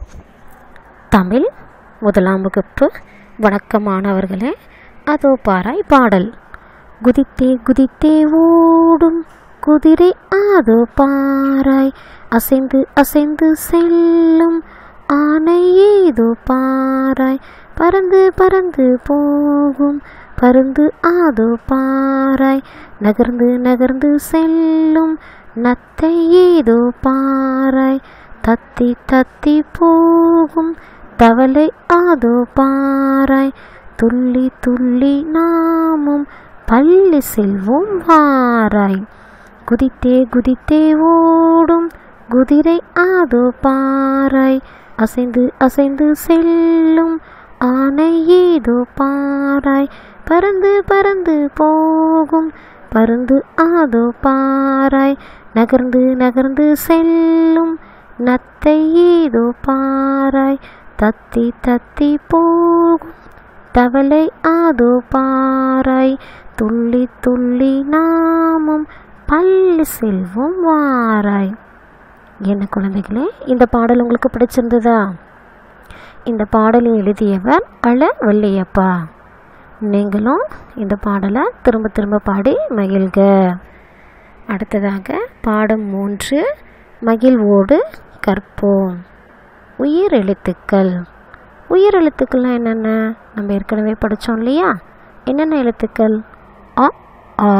தமிழ் முதலாம் வகுப்பு வணக்கமானவர்களே அதோ பாராய் பாடல் குதித்தே குதித்தே ஓடும் குதிரை அதோ பாராய் அசைந்து அசைந்து செல்லும் ஆனை ஏதோ பாராய் பறந்து பறந்து போகும் பருந்து ஆதோ பாராய் நகர்ந்து நகர்ந்து செல்லும் நத்தை ஏதோ பாராய் தத்தி தத்தி போகும் தவளை ஆதோ பாராய் துள்ளி துள்ளி நாமும் பள்ளி செல்வோம் வாராய் குதித்தே குதித்தே ஓடும் குதிரை ஆதோ பாராய் அசைந்து அசைந்து செல்லும் ஆனை ஏதோ பாராய் பறந்து பறந்து போகும் பருந்து ஆதோ பாராய் நகர்ந்து நகர்ந்து செல்லும் நத்தை ஏதோ பாராய் தத்தி தத்தி போகும் தவளை ஆதோ பாராய் துள்ளி துள்ளி நாமும் பள்ளி செல்வோம் வாராய் என்ன குழந்தைகளே இந்த பாடல் உங்களுக்கு பிடிச்சிருந்ததா இந்த பாடலை எழுதியவர் அழ வள்ளியப்பா நீங்களும் இந்த பாடலை திரும்ப திரும்ப பாடி மகிழ்க அடுத்ததாக பாடம் மூன்று மகிழ்வோடு கற்போம் உயிர் எழுத்துக்கள் உயிர் எழுத்துக்கள்லாம் என்னென்ன நம்ம ஏற்கனவே படித்தோம் இல்லையா என்னென்ன எழுத்துக்கள் அ ஆ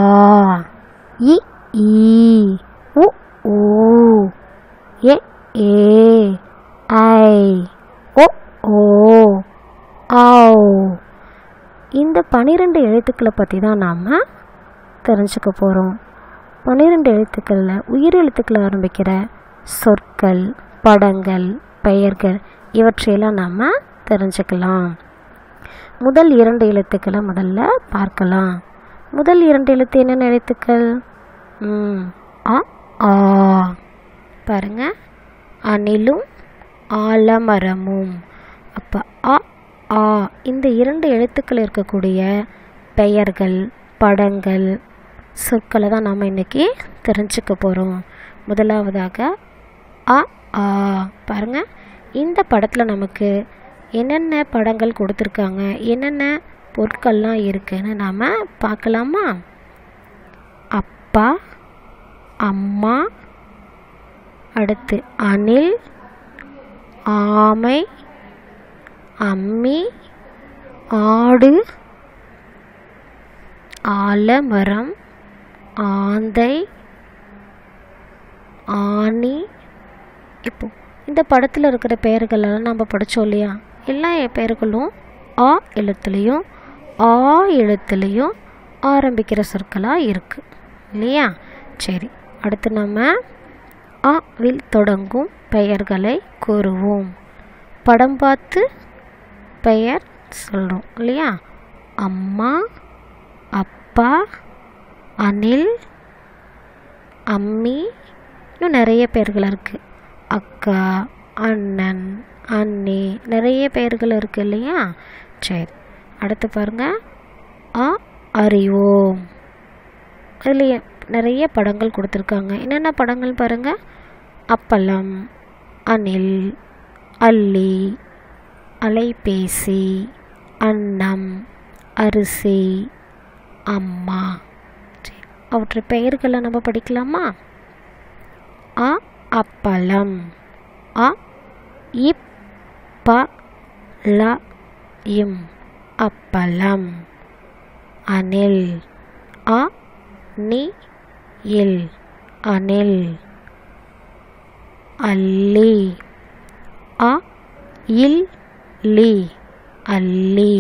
இ ஈ உ ஊ எ ஏ ஐ ஓ ஓ ஆவ் இந்த பன்னிரெண்டு எழுத்துக்களை பற்றி தான் நாம் தெரிஞ்சுக்க போகிறோம் பன்னிரெண்டு எழுத்துக்களில் உயிர் எழுத்துக்களை ஆரம்பிக்கிற சொற்கள் படங்கள் பெயர்கள் இவற்றையெல்லாம் நாம் தெரிஞ்சுக்கலாம் முதல் இரண்டு எழுத்துக்களை முதல்ல பார்க்கலாம் முதல் இரண்டு எழுத்து என்னென்ன எழுத்துக்கள் ம் அ ஆ பாருங்க அணிலும் ஆலமரமும் அப்போ அ ஆ இந்த இரண்டு எழுத்துக்கள் இருக்கக்கூடிய பெயர்கள் படங்கள் சொற்களை தான் நாம் இன்றைக்கி தெரிஞ்சுக்க போகிறோம் முதலாவதாக அ ஆ பாருங்க இந்த படத்தில் நமக்கு என்னென்ன படங்கள் கொடுத்துருக்காங்க என்னென்ன பொருட்கள்லாம் இருக்குன்னு நாம் பார்க்கலாமா அப்பா அம்மா அடுத்து அணில் ஆமை அம்மி ஆடு ஆலமரம் ஆந்தை ஆணி இப்போ இந்த படத்தில் இருக்கிற பெயர்களெல்லாம் நம்ம படித்தோம் இல்லையா எல்லா பெயர்களும் ஆ எழுத்துலேயும் ஆ எழுத்துலேயும் ஆரம்பிக்கிற சொற்களாக இருக்குது இல்லையா சரி அடுத்து நம்ம அ வில் தொடங்கும் பெயர்களை கூறுவோம் படம் பார்த்து பெயர் சொல்கிறோம் இல்லையா அம்மா அப்பா அனில் அம்மி இன்னும் நிறைய பெயர்கள் இருக்குது அக்கா அண்ணன் அண்ணி நிறைய பெயர்கள் இருக்குது இல்லையா சரி அடுத்து பாருங்கள் அ அறிவோம் அதுலேயே நிறைய படங்கள் கொடுத்துருக்காங்க என்னென்ன படங்கள் பாருங்கள் அப்பளம் அணில் அல்லி அலைபேசி அன்னம் அரிசி அம்மா சரி அவற்றை பெயர்களை நம்ம படிக்கலாமா அ அப்பளம் அ இப் ப ல இம் அப்பளம் அணில் அ நி இல் அணில் அல்லி அ இல் லி அல்லி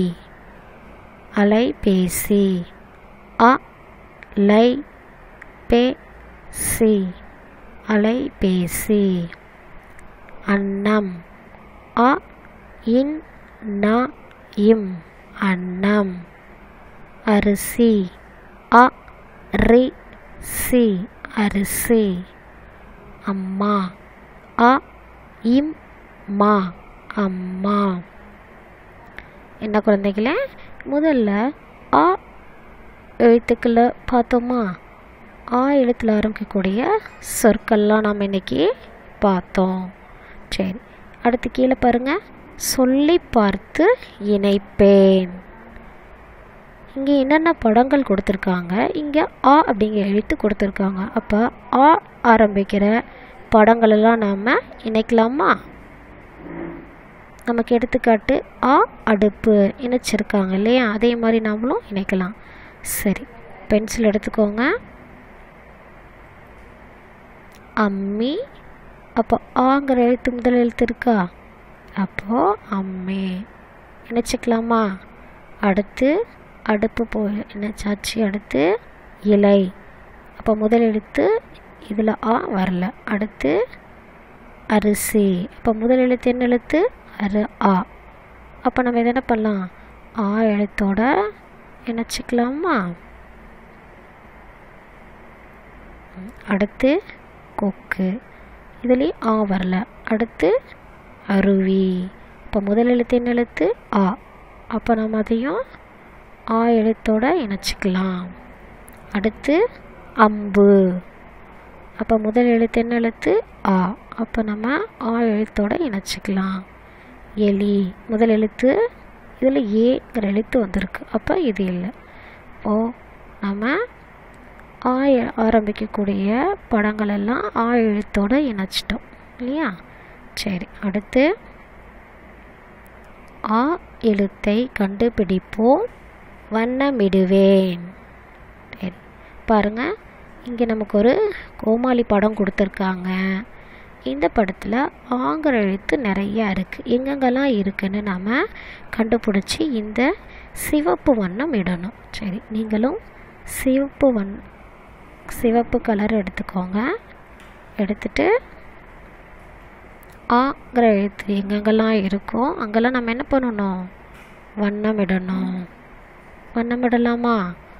அலைபேசி அ லை பே சி அலைபேசி அன்னம் அ இன் ந இம் அன்னம் அரிசி அ ரி சி அரிசி அம்மா அ இம் மா அம்மா என்ன குழந்தைகளே முதல்ல ஆ எழுத்துக்களை பார்த்தோமா ஆ எழுத்தில் ஆரம்பிக்கக்கூடிய சொற்கள்லாம் நாம் இன்றைக்கி பார்த்தோம் சரி அடுத்து கீழே பாருங்க சொல்லி பார்த்து இணைப்பேன் இங்கே என்னென்ன படங்கள் கொடுத்துருக்காங்க இங்கே ஆ அப்படிங்கிற எழுத்து கொடுத்துருக்காங்க அப்போ ஆ ஆரம்பிக்கிற படங்களெல்லாம் நாம் இணைக்கலாமா நமக்கு எடுத்துக்காட்டு ஆ அடுப்பு இணைச்சிருக்காங்க இல்லையா அதே மாதிரி நாமளும் இணைக்கலாம் சரி பென்சில் எடுத்துக்கோங்க அம்மி அப்போ ஆங்கிற எழுத்து முதல் எழுத்து இருக்கா அப்போது அம்மி இணைச்சிக்கலாமா அடுத்து அடுப்பு போ இணைச்சாச்சு அடுத்து இலை அப்போ முதல் எழுத்து இதில் ஆ வரல அடுத்து அரிசி அப்போ முதல் எழுத்து என்ன எழுத்து அரு ஆ அப்போ நம்ம இதை என்ன பண்ணலாம் ஆ எழுத்தோட இணைச்சிக்கலாமா அடுத்து கொக்கு இதுலேயும் ஆ வரல அடுத்து அருவி இப்போ முதல் எழுத்து என்ன எழுத்து ஆ அப்போ நம்ம அதையும் ஆ எழுத்தோட இணைச்சிக்கலாம் அடுத்து அம்பு அப்போ முதல் எழுத்து என்ன எழுத்து ஆ அப்போ நம்ம ஆ எழுத்தோட இணைச்சிக்கலாம் எலி முதல் எழுத்து இதில் ஏங்கிற எழுத்து வந்திருக்கு அப்போ இது இல்லை ஓ நம்ம ஆ எ- ஆரம்பிக்கக்கூடிய படங்கள் எல்லாம் ஆ எழுத்தோட இணைச்சிட்டோம் இல்லையா சரி அடுத்து ஆ எழுத்தை கண்டுபிடிப்போம் வண்ணமிடுவேன் சரி பாருங்க இங்கே நமக்கு ஒரு கோமாளி படம் கொடுத்துருக்காங்க இந்த படத்தில் ஆங்கிற எழுத்து நிறையா இருக்குது எங்கெங்கெல்லாம் இருக்குன்னு நாம் கண்டுபிடிச்சி இந்த சிவப்பு வண்ணம் இடணும் சரி நீங்களும் சிவப்பு வண் சிவப்பு கலர் எடுத்துக்கோங்க எடுத்துட்டு ஆங்கிற எழுத்து எங்கெங்கெல்லாம் இருக்கோ அங்கெல்லாம் நம்ம என்ன பண்ணணும் வண்ணம் இடணும் வண்ணம் இடலாமா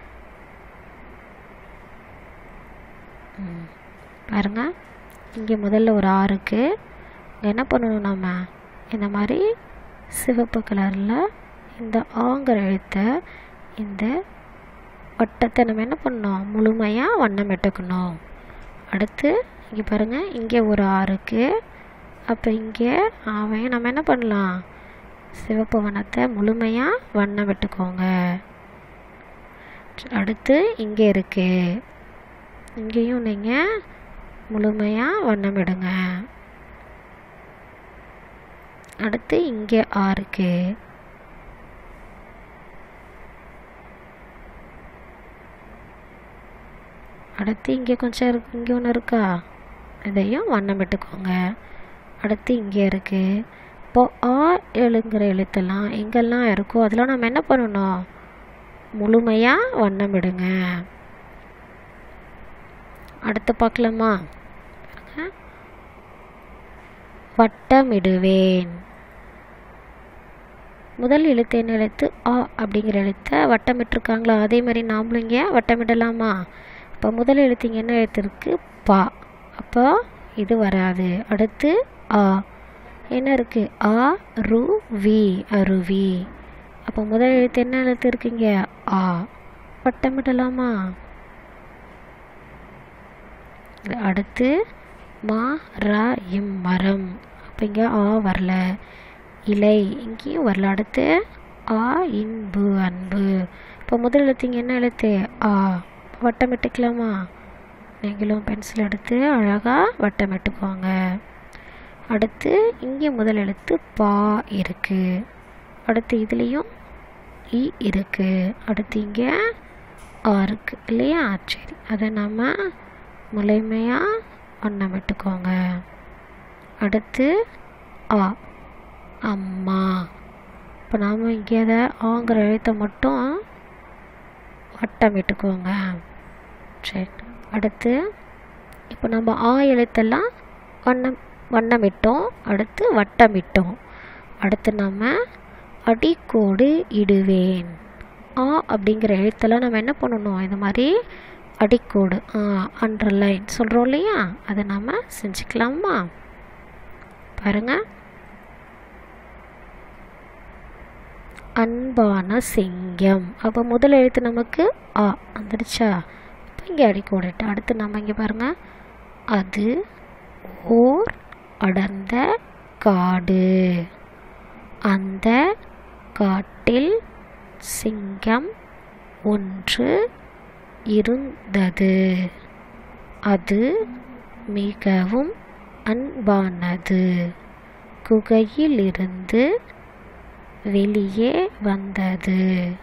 ம். பாருங்க இங்கே முதல்ல ஒரு ஆ இருக்கு இங்கே என்ன பண்ணணும் நம்ம இந்த மாதிரி சிவப்பு கலரில் இந்த ஆங்கிற எழுத்தை இந்த வட்டத்தை நம்ம என்ன பண்ணணும் முழுமையாக வண்ணம் இட்டுக்கணும் அடுத்து இங்கே பாருங்கள் இங்கே ஒரு ஆ இருக்கு அப்போ இங்கே அவன் நம்ம என்ன பண்ணலாம் சிவப்பு வண்ணத்தை முழுமையாக வண்ணம் விட்டுக்கோங்க அடுத்து இங்கே இருக்கு இங்கேயும் நீங்கள் முழுமையாக வண்ணமிடுங்க அடுத்து இங்கே ஆ இருக்கு அடுத்து இங்கே கொஞ்சம் இருக்கு இங்கே ஒன்று இருக்கா இதையும் வண்ணம் விட்டுக்கோங்க அடுத்து இங்கே இருக்குது இப்போ ஆ எழுங்கிற எழுத்தெல்லாம் எங்கெல்லாம் இருக்கோ அதெல்லாம் நம்ம என்ன பண்ணணும் முழுமையாக வண்ணமிடுங்க அடுத்து பார்க்கலாமா பாருங்க. வட்டமிடுவேன் முதல் எழுத்து என்ன எழுத்து ஆ அப்படிங்கிற எழுத்தை வட்டமிட்டிருக்காங்களா அதே மாதிரி நாமளும் இங்கே வட்டமிடலாமா இப்போ முதல் எழுத்து இங்கே என்ன எழுத்து இருக்கு பா அப்போ இது வராது அடுத்து ஆ என்ன இருக்கு ஆ ரு வி அருவி அப்போ முதல் எழுத்து என்ன எழுத்து இருக்குங்க ஆ வட்டமிடலாமா அடுத்து மா ரா இம் மரம் அப்போ இங்கே ஆ வரல இலை இங்கேயும் வரல அடுத்து ஆ இன்பு அன்பு இப்போ முதல் எழுத்து இங்கே என்ன எழுத்து ஆ வட்டமிட்டுக்கலாமா நீங்களும் பென்சில் எடுத்து அழகாக வட்டமிட்டுக்கோங்க அடுத்து இங்கே முதல் எழுத்து பா இருக்குது அடுத்து இதுலேயும் இ இருக்குது அடுத்து இங்கே ஆ இருக்குது இல்லையா சரி அதை நம்ம முழுமையாக வண்ணமிட்டுக்கோங்க அடுத்து ஆ அம்மா இப்போ நாம் இங்கே அதை ஆங்கிற எழுத்தை மட்டும் வட்டமிட்டுக்கோங்க சரி அடுத்து இப்போ நம்ம ஆ எழுத்தெல்லாம் வண்ணம் வண்ணமிட்டோம் அடுத்து வட்டமிட்டோம் அடுத்து நம்ம அடிக்கோடு இடுவேன் ஆ அப்படிங்கிற எழுத்தெல்லாம் நம்ம என்ன பண்ணணும் இந்த மாதிரி அடிக்கோடு ஆ அண்டர்லைன் சொல்கிறோம் இல்லையா அதை நாம் செஞ்சுக்கலாமா பாருங்கள் அன்பான சிங்கம் அப்போ முதல் எழுத்து நமக்கு ஆ வந்துடுச்சா இப்போ இங்கே அடிக்கோடிட்டு அடுத்து நம்ம இங்கே பாருங்கள் அது ஓர் அடர்ந்த காடு அந்த காட்டில் சிங்கம் ஒன்று இருந்தது அது மிகவும் அன்பானது குகையிலிருந்து வெளியே வந்தது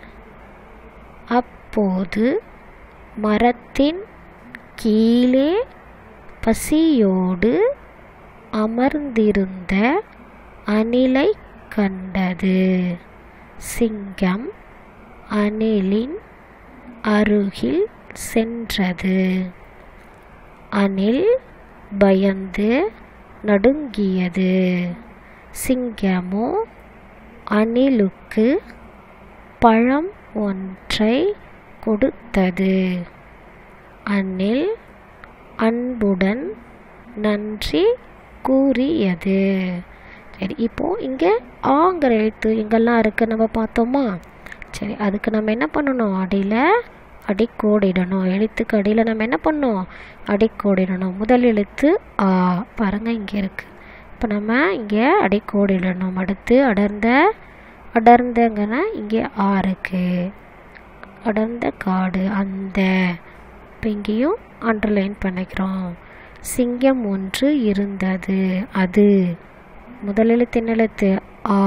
அப்போது மரத்தின் கீழே பசியோடு அமர்ந்திருந்த அணிலை கண்டது சிங்கம் அணிலின் அருகில் சென்றது அணில் பயந்து நடுங்கியது சிங்கமோ அணிலுக்கு பழம் ஒன்றை கொடுத்தது அணில் அன்புடன் நன்றி கூறியது சரி இப்போது இங்கே ஆங்கிற எழுத்து எங்கெல்லாம் இருக்குது நம்ம பார்த்தோமா சரி அதுக்கு நம்ம என்ன பண்ணணும் அடியில் அடிக்கோடிடணும் எழுத்துக்கு அடியில் நம்ம என்ன பண்ணணும் அடிக்கோடிடணும் முதல் எழுத்து ஆ பாருங்கள் இங்கே இருக்குது இப்போ நம்ம இங்கே அடிக்கோடிடணும் அடுத்து அடர்ந்த அடர்ந்தங்கன்னா இங்கே ஆ இருக்குது அடர்ந்த காடு அந்த இப்போ இங்கேயும் அண்டர்லைன் பண்ணிக்கிறோம் சிங்கம் ஒன்று இருந்தது அது முதல் எழுத்து என்ன எழுத்து ஆ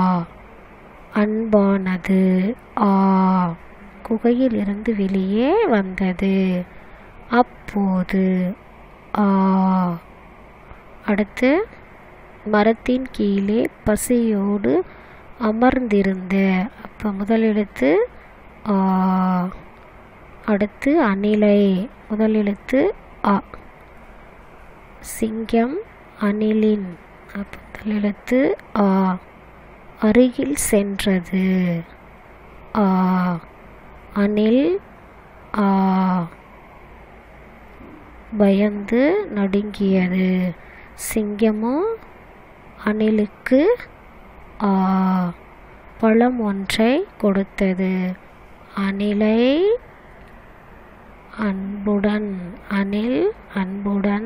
அன்பானது ஆ குகையில் இருந்து வெளியே வந்தது அப்போது ஆ அடுத்து மரத்தின் கீழே பசியோடு அமர்ந்திருந்த அப்போ முதல் எழுத்து ஆ அடுத்து அணிலை முதல் எழுத்து அ சிங்கம் அணிலின் அப்போ முதல் எழுத்து ஆ அருகில் சென்றது ஆ அணில் ஆ பயந்து நடுங்கியது சிங்கமும் அணிலுக்கு ஆ பழம் ஒன்றை கொடுத்தது அணிலை அன்புடன் அணில் அன்புடன்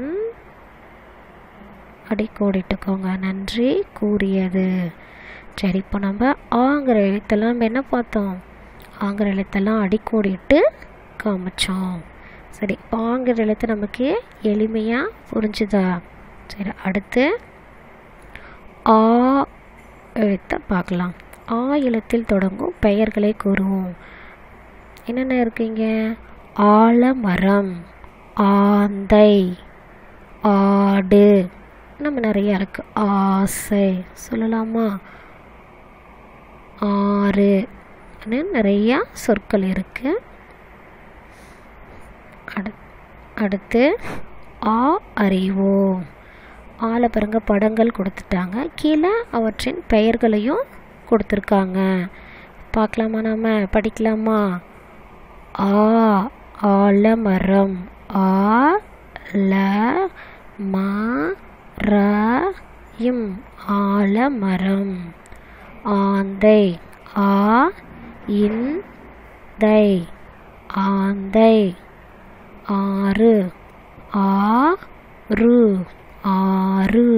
அடிக்கோடிட்டுக்கோங்க நன்றி கூறியது சரி இப்போ நம்ம ஆங்கிற எழுத்தெல்லாம் நம்ம என்ன பார்த்தோம் ஆங்கிற எழுத்தெல்லாம் அடிக்கோடிட்டு காமிச்சோம் சரி இப்போ ஆங்கிற எழுத்து நமக்கு எளிமையாக புரிஞ்சுதா சரி அடுத்து ஆ எழுத்தை பார்க்கலாம் ஆ எழுத்தில் தொடங்கும் பெயர்களை கூறுவோம் என்னென்ன இருக்குங்க ஆலமரம் ஆந்தை ஆடு நம்ம நிறையா இருக்குது ஆசை சொல்லலாமா ஆறு நிறையா சொற்கள் இருக்குது அடு அடுத்து ஆ அறிவோம் ஆளை பாருங்க படங்கள் கொடுத்துட்டாங்க கீழே அவற்றின் பெயர்களையும் கொடுத்துருக்காங்க பார்க்கலாமா நாம் படிக்கலாமா ஆ ஆலமரம் ஆ ல ம ர இம் ஆலமரம் ஆந்தை ஆ இன் தை ஆந்தை ஆறு ஆ ரு ஆறு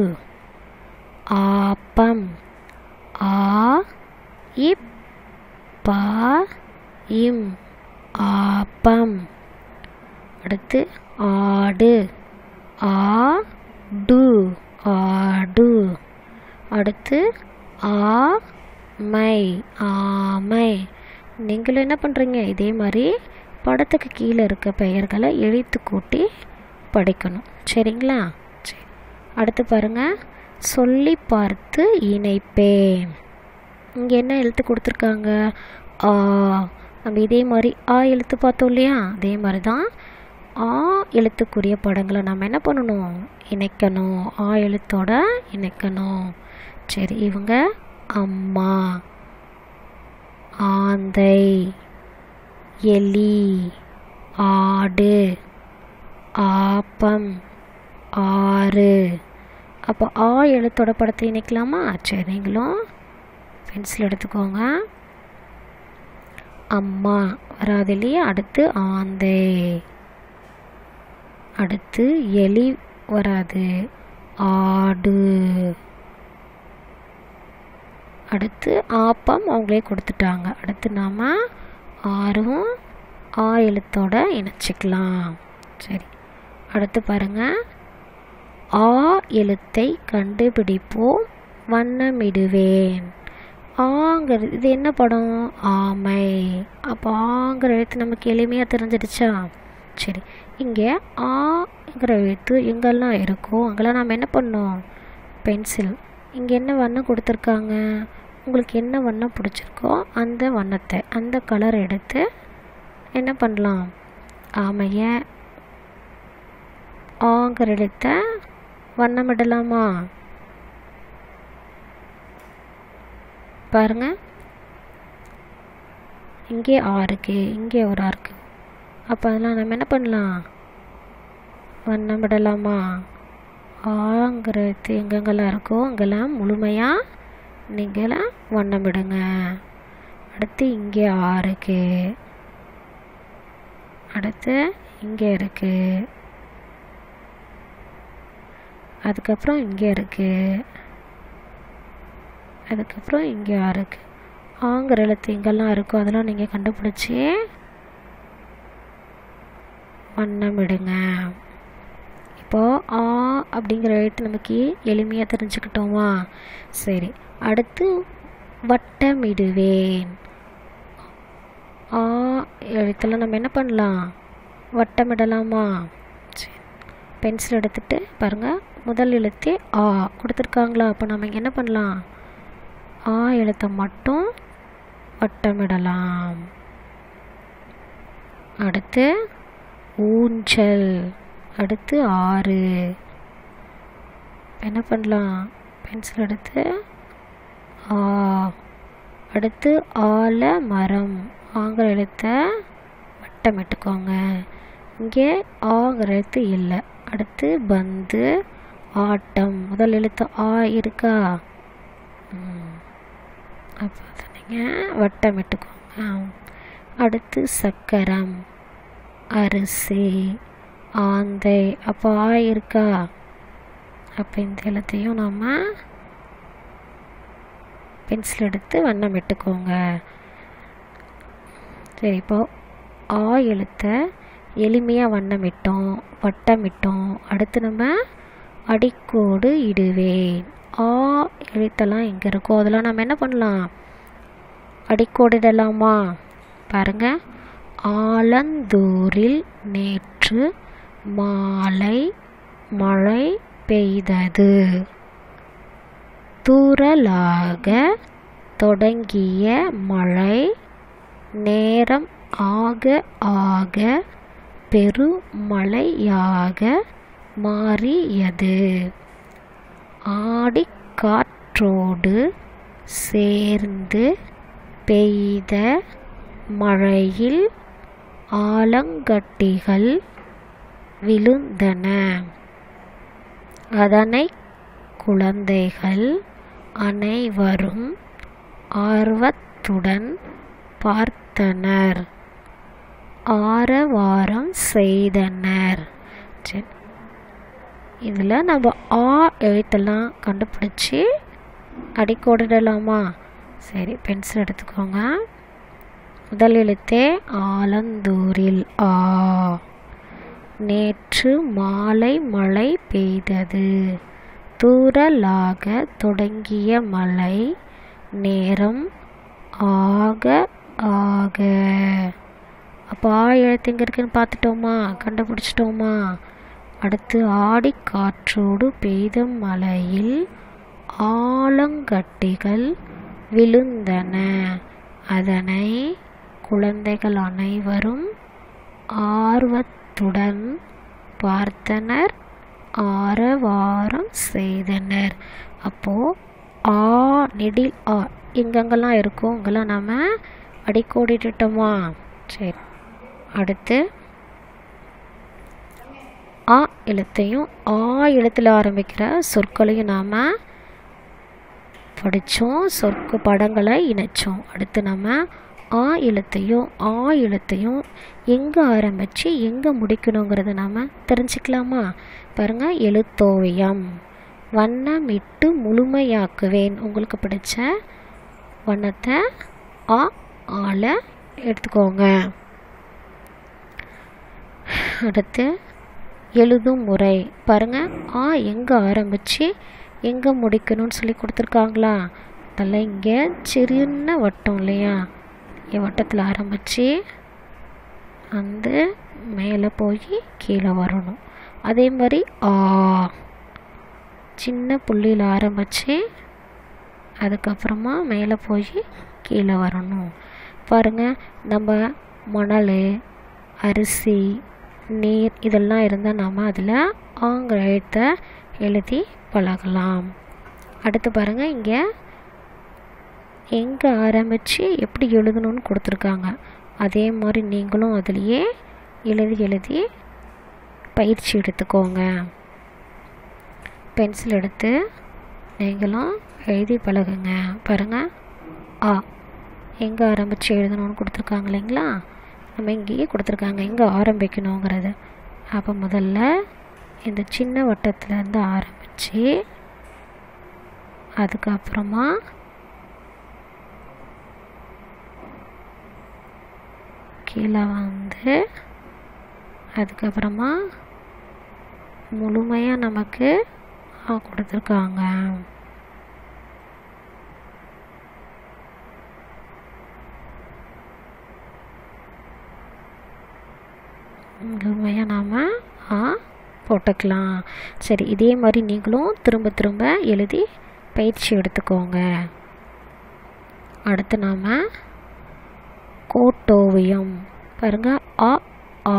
ஆப்பம் ஆ இப் ப இம் ஆப்பம் அடுத்து ஆடு ஆ டு ஆடு அடுத்து ஆ மை ஆமை நீங்களும் என்ன பண்ணுறீங்க இதே மாதிரி படத்துக்கு கீழே இருக்க பெயர்களை எழுத்து கூட்டி படிக்கணும் சரிங்களா சரி அடுத்து பாருங்கள் சொல்லி பார்த்து இணைப்பேன் இங்கே என்ன எழுத்து கொடுத்துருக்காங்க ஆ நம்ம இதே மாதிரி ஆ எழுத்து பார்த்தோம் இல்லையா அதே மாதிரி தான் ஆ எழுத்துக்குரிய படங்களை நம்ம என்ன பண்ணணும் இணைக்கணும் ஆ எழுத்தோட இணைக்கணும் சரி இவங்க அம்மா ஆந்தை எலி ஆடு ஆப்பம் ஆறு அப்போ ஆ எழுத்தோட படத்தை இணைக்கலாமா சரி நீங்களும் பென்சில் எடுத்துக்கோங்க அம்மா வராது இல்லையா அடுத்து ஆந்தை அடுத்து எலி வராது ஆடு அடுத்து ஆப்பம் அவங்களே கொடுத்துட்டாங்க அடுத்து நாம் ஆறும் ஆ எழுத்தோட இணைச்சிக்கலாம் சரி அடுத்து பாருங்கள் ஆ எழுத்தை கண்டுபிடிப்போம் வண்ணமிடுவேன் ஆங்கிறது இது என்ன படம் ஆமை அப்போ ஆங்கிற எழுத்து நமக்கு எளிமையாக தெரிஞ்சிடுச்சா சரி இங்கே ஆங்கிற எழுத்து எங்கெல்லாம் இருக்கோ அங்கெல்லாம் நாம் என்ன பண்ணோம் பென்சில் இங்கே என்ன வண்ணம் கொடுத்துருக்காங்க உங்களுக்கு என்ன வண்ணம் பிடிச்சிருக்கோ அந்த வண்ணத்தை அந்த கலர் எடுத்து என்ன பண்ணலாம் ஆமைய ஆங்கிற எழுத்தை வண்ணமிடலாமா பாருங்க இங்கே ஆ இருக்கு இங்கே ஒரு ஆ இருக்கு அப்போ அதெல்லாம் நம்ம என்ன பண்ணலாம் வண்ணமிடலாமா ஆங்கிறது எங்கெங்கெல்லாம் இருக்கோ அங்கெல்லாம் முழுமையாக நீங்களாம் வண்ணமிடுங்க அடுத்து இங்கே ஆ இருக்கு அடுத்து இங்கே இருக்கு அதுக்கப்புறம் இங்கே இருக்கு அதுக்கப்புறம் இங்கே ஆ இருக்கு ஆங்கிற எழுத்து எங்கெல்லாம் இருக்கோ அதெல்லாம் நீங்கள் கண்டுபிடிச்சி வண்ணமிடுங்க இப்போது ஆ அப்படிங்கிற எழுத்து நமக்கு எளிமையாக தெரிஞ்சுக்கிட்டோமா சரி அடுத்து வட்டமிடுவேன் ஆ எழுத்தில் நம்ம என்ன பண்ணலாம் வட்டமிடலாமா சரி பென்சில் எடுத்துகிட்டு பாருங்கள் முதல் எழுத்தே ஆ கொடுத்துருக்காங்களா அப்போ நம்ம இங்கே என்ன பண்ணலாம் ஆ எழுத்தை மட்டும் வட்டமிடலாம் அடுத்து ஊஞ்சல் அடுத்து ஆறு என்ன பண்ணலாம் பென்சில் எடுத்து ஆ அடுத்து ஆல மரம் ஆங்கிற எழுத்தை வட்டமிட்டுக்கோங்க இங்கே ஆங்கிற எழுத்து இல்லை அடுத்து பந்து ஆட்டம் முதல் எழுத்து ஆ இருக்கா அப்போ அதை நீங்கள் வட்டமிட்டுக்கோங்க அடுத்து சக்கரம் அரிசி ஆந்தை அப்போ ஆ இருக்கா அப்போ இந்த எழுத்தையும் நம்ம பென்சில் எடுத்து வண்ணமிட்டுக்கோங்க சரி இப்போ ஆ எழுத்தை எளிமையாக வண்ணமிட்டோம் வட்டமிட்டோம் அடுத்து நம்ம அடிக்கோடு இடுவேன் ஆ எழுத்தெல்லாம் எங்கே இருக்கோ அதெல்லாம் நம்ம என்ன பண்ணலாம் அடிக்கோடிடலாமா பாருங்க ஆலந்தூரில் நேற்று மாலை மழை பெய்தது தூறலாக தொடங்கிய மழை நேரம் ஆக ஆக பெருமழையாக மாறியது ஆடிக்காற்றோடு சேர்ந்து பெய்த மழையில் ஆலங்கட்டிகள் விழுந்தன அதனை குழந்தைகள் அனைவரும் ஆர்வத்துடன் பார்த்தனர் ஆரவாரம் செய்தனர் சரி இதில் நம்ம ஆ எழுத்தெல்லாம் கண்டுபிடிச்சி அடிக்கோடிடலாமா சரி பென்சில் எடுத்துக்கோங்க முதல் எழுத்தே ஆலந்தூரில் ஆ நேற்று மாலை மழை பெய்தது தூறலாக தொடங்கிய மழை நேரம் ஆக ஆக அப்போ ஆ எழுத்து எங்கே இருக்குன்னு பார்த்துட்டோமா கண்டுபிடிச்சிட்டோமா அடுத்து ஆடி காற்றோடு பெய்த மழையில் ஆலங்கட்டிகள் விழுந்தன அதனை குழந்தைகள் அனைவரும் ஆர்வத்துடன் பார்த்தனர் ஆரவாரம் செய்தனர் அப்போது ஆ நெடில் ஆ எங்கெங்கெல்லாம் இருக்கோ அங்கெல்லாம் நம்ம அடிக்கோடிட்டுட்டோமா சரி அடுத்து ஆ எழுத்தையும் ஆ எழுத்தில் ஆரம்பிக்கிற சொற்களையும் நாம் படித்தோம் சொற்கு படங்களை இணைச்சோம் அடுத்து நம்ம ஆ எழுத்தையும் ஆ எழுத்தையும் எங்கே ஆரம்பித்து எங்கே முடிக்கணுங்கிறத நாம் தெரிஞ்சுக்கலாமா பாருங்கள் எழுத்தோவியம் வண்ணமிட்டு முழுமையாக்குவேன் உங்களுக்கு பிடிச்ச வண்ணத்தை ஆ ஆல எடுத்துக்கோங்க அடுத்து எழுதும் முறை பாருங்கள் ஆ எங்கே ஆரம்பித்து எங்கே முடிக்கணும்னு சொல்லி கொடுத்துருக்காங்களா அதெல்லாம் இங்கே சின்ன வட்டம் இல்லையா இங்கே வட்டத்தில் ஆரம்பித்து வந்து மேலே போய் கீழே வரணும் அதே மாதிரி ஆ சின்ன புள்ளியில் ஆரம்பித்து அதுக்கப்புறமா மேலே போய் கீழே வரணும் பாருங்கள் நம்ம மணல் அரிசி நீர் இதெல்லாம் இருந்தால் நாம் அதில் ஆங்கில எழுத்தை எழுதி பழகலாம் அடுத்து பாருங்கள் இங்கே எங்கே ஆரம்பித்து எப்படி எழுதணும்னு கொடுத்துருக்காங்க அதே மாதிரி நீங்களும் அதுலேயே எழுதி எழுதி பயிற்சி எடுத்துக்கோங்க பென்சில் எடுத்து நீங்களும் எழுதி பழகுங்க பாருங்கள் ஆ எங்கே ஆரம்பித்து எழுதணும்னு கொடுத்துருக்காங்க இல்லைங்களா நம்ம இங்கேயே கொடுத்துருக்காங்க எங்கே ஆரம்பிக்கணுங்கிறது அப்போ முதல்ல இந்த சின்ன வட்டத்துலேருந்து ஆரம்பித்து அதுக்கப்புறமா கீழே வந்து அதுக்கப்புறமா முழுமையாக நமக்கு கொடுத்துருக்காங்க முழுமையாக நாம் ஆ போட்டுக்கலாம் சரி இதே மாதிரி நீங்களும் திரும்ப திரும்ப எழுதி பயிற்சி எடுத்துக்கோங்க அடுத்து நாம் கோட்டோவியம் பாருங்க ஆ ஆ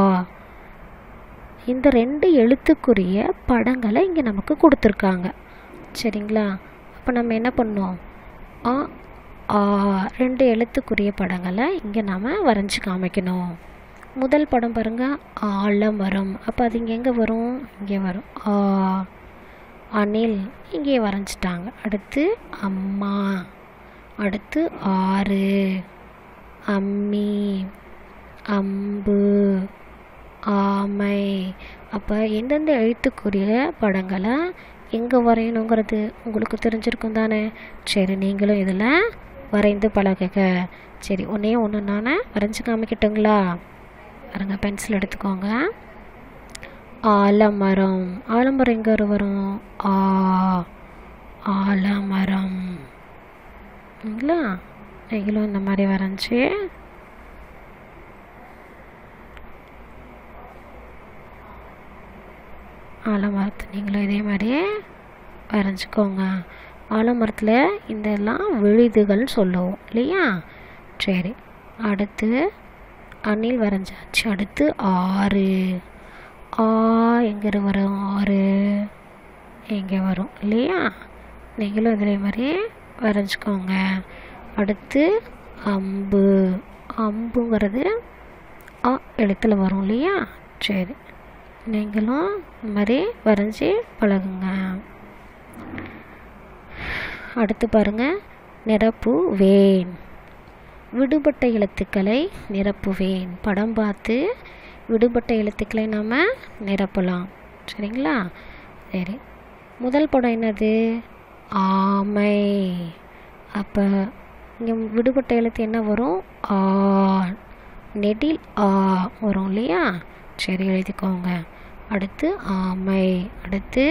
இந்த ரெண்டு எழுத்துக்குரிய படங்களை இங்கே நமக்கு கொடுத்துருக்காங்க சரிங்களா அப்போ நம்ம என்ன பண்ணோம் ஆ ஆ ரெண்டு எழுத்துக்குரிய படங்களை இங்கே நாம் வரைஞ்சி காமிக்கணும் முதல் படம் பாருங்க ஆலமரம் அப்போ அது இங்கே எங்கே வரும் இங்கே வரும் ஆ அணில் இங்கே வரைஞ்சிட்டாங்க அடுத்து அம்மா அடுத்து ஆறு அம்மி அம்பு ஆமை அப்போ எந்தெந்த எழுத்துக்குரிய படங்களை எங்கே வரையணுங்கிறது உங்களுக்கு தெரிஞ்சிருக்கும் தானே சரி நீங்களும் இதில் வரைந்து பழகுக சரி ஒன்றே ஒன்று நான் வரைஞ்சி காமிக்கட்டுங்களா பாருங்க பென்சில் எடுத்துக்கோங்க ஆலமரம் ஆலமரம் எங்கே வரும் ஆ ஆலமரம் இல்லைங்களா நீங்களும் இந்த மாதிரி வரைஞ்சி ஆலமரத்தை நீங்களும் இதே மாதிரியே வரைஞ்சிக்கோங்க ஆலமரத்தில் இந்த எல்லாம் விழுதுகள்னு சொல்லுவோம் இல்லையா சரி அடுத்து அணில் வரைஞ்சாச்சு அடுத்து ஆறு ஆ எங்கே வரும் ஆறு எங்கே வரும் இல்லையா நீங்களும் இதே மாதிரி வரைஞ்சிக்கோங்க அடுத்து அம்பு அம்புங்கிறது ஆ எழுத்தில் வரும் இல்லையா சரி நீங்களும் இந்த மாதிரி வரைஞ்சி பழகுங்க அடுத்து பாருங்கள் நிரப்புவேன் விடுபட்ட எழுத்துக்களை நிரப்புவேன் படம் பார்த்து விடுபட்ட எழுத்துக்களை நாம் நிரப்பலாம் சரிங்களா சரி முதல் படம் என்னது ஆமை அப்போ இங்கே விடுபட்ட எழுத்து என்ன வரும் ஆ நெடில் ஆ வரும் இல்லையா சரி எழுதிக்கோங்க அடுத்து ஆமை அடுத்து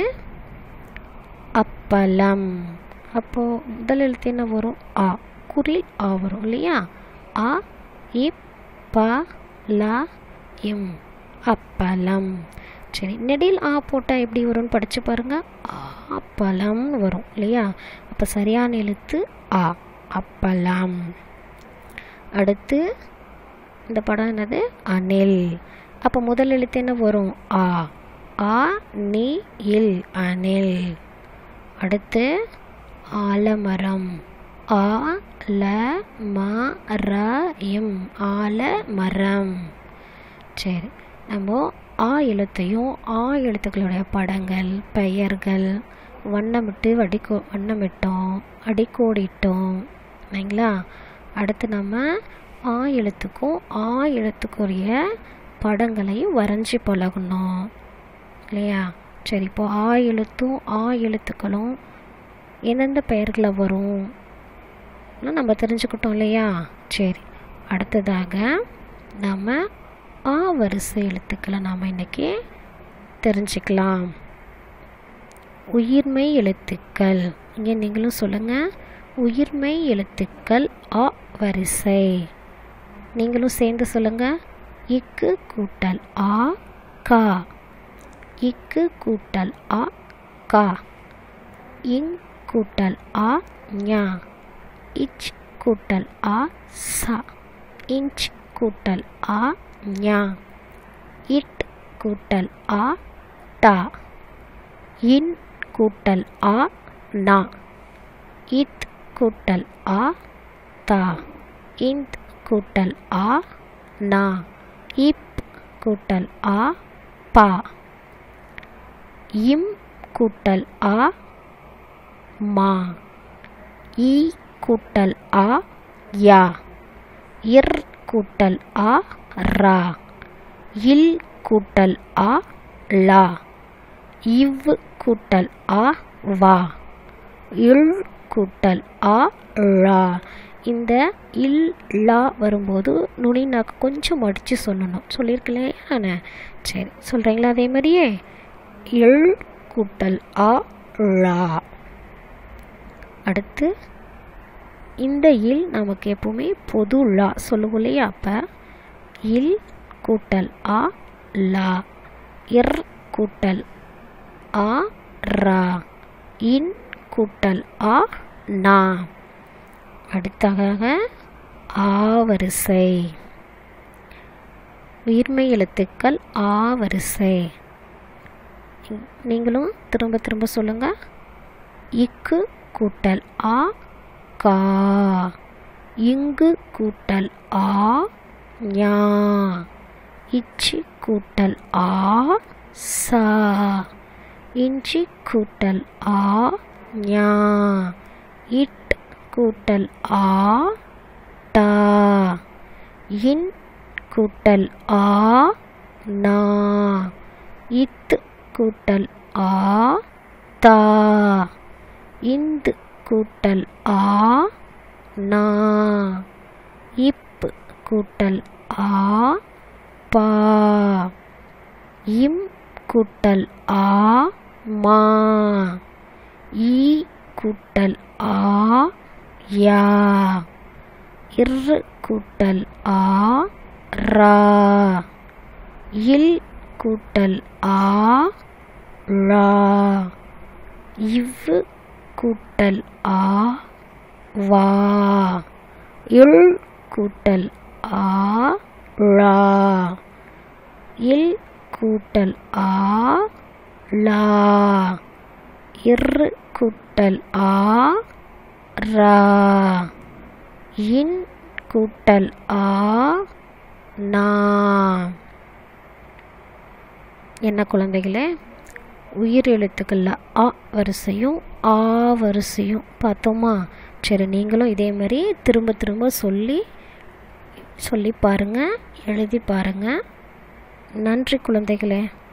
அப்பளம் அப்போது முதல் எழுத்து என்ன வரும் ஆ குரில் ஆ வரும் இல்லையா ஆ இப் ப ல இம் அப்பளம் சரி நெடில் ஆ போட்டால் எப்படி வரும்னு படித்து பாருங்கள் அப்பளம்னு வரும் இல்லையா அப்போ சரியான எழுத்து ஆ அப்பளம் அடுத்து இந்த படம் என்னது அணில் அப்போ முதல் எழுத்து என்ன வரும் ஆ ஆ நீ இல் அணில் அடுத்து ஆலமரம் ஆ ல ம ர இம் ஆலமரம் சரி நம்ம ஆ எழுத்தையும் ஆ எழுத்துக்களுடைய படங்கள் பெயர்கள் வண்ணமிட்டு வடிக்கோ வண்ணமிட்டோம் அடிக்கோடிட்டோம் இல்லைங்களா அடுத்து நம்ம ஆ எழுத்துக்கும் ஆ எழுத்துக்குரிய படங்களையும் வரைஞ்சி பழகணும் இல்லையா சரி இப்போ ஆ எழுத்தும் ஆ எழுத்துக்களும் எந்தெந்த பெயர்களில் வரும் நம்ம தெரிஞ்சுக்கிட்டோம் இல்லையா சரி அடுத்ததாக நம்ம ஆ வரிசை எழுத்துக்களை நாம் இன்றைக்கி தெரிஞ்சுக்கலாம் உயிர்மை எழுத்துக்கள் இங்கே நீங்களும் சொல்லுங்கள் உயிர்மை எழுத்துக்கள் ஆ வரிசை நீங்களும் சேர்ந்து சொல்லுங்கள் இக்கு கூட்டல் ஆ கா இக்கு கூட்டல் ஆ கா இங் கூட்டல் ஆ ஞா இச் கூட்டல் ஆ சா இன்ச் கூட்டல் ஆ ஞா இட் கூட்டல் ஆ டா இன் கூட்டல் ஆ நா இத் கூட்டல் ஆ தா இந்த் கூட்டல் ஆ நா இப் கூட்டல் ஆ பா இம் கூட்டல் ஆ மா ஈ கூட்டல் ஆ யா இர் கூட்டல் ஆ ரா இல் கூட்டல் ஆ லா இவ் கூட்டல் ஆ வா இல் கூட்டல் ஆ ழா இந்த இல் லா வரும்போது நுனி நாக்கு கொஞ்சம் மடித்து சொல்லணும் சொல்லியிருக்கலையே நான் சரி சொல்கிறீங்களா அதே மாதிரியே இல் கூட்டல் ஆ ழா அடுத்து இந்த இல் நமக்கு எப்பவுமே பொது லா சொல்லுவோம் இல்லையா அப்போ இல் கூட்டல் ஆ லா இர் கூட்டல் ஆ ரா இன் கூட்டல் ஆ நா அடுத்தாக ஆ வரிசை உயிர்மை எழுத்துக்கள் ஆ வரிசை நீங்களும் திரும்ப திரும்ப சொல்லுங்கள் இக்கு கூட்டல் ஆ கா இங்கு கூட்டல் ஆ ஞா இச்சி கூட்டல் ஆ சா இஞ்சி கூட்டல் ஆ ஞா இட் கூட்டல் ஆ டா இன் கூட்டல் ஆ நா இத் கூட்டல் ஆ தா இந்து கூட்டல் ஆ நா இப் கூட்டல் ஆ பா இம் கூட்டல் ஆ மா ஈ கூட்டல் ஆ யா இர் கூட்டல் ஆ ரா இல் கூட்டல் ஆ லா இவ் கூட்டல் ஆ வா இல் கூட்டல் ஆ லா இல் கூட்டல் ஆ லா இர் கூட்டல் ஆ ரா இன் கூட்டல் ஆ நா என்ன குழந்தைகளே உயிர் எழுத்துக்களில் அ வரிசையும் ஆ வரிசையும் பார்த்தோமா சரி நீங்களும் இதே மாதிரி திரும்ப திரும்ப சொல்லி சொல்லி பாருங்கள் எழுதி பாருங்கள் நன்றி குழந்தைகளே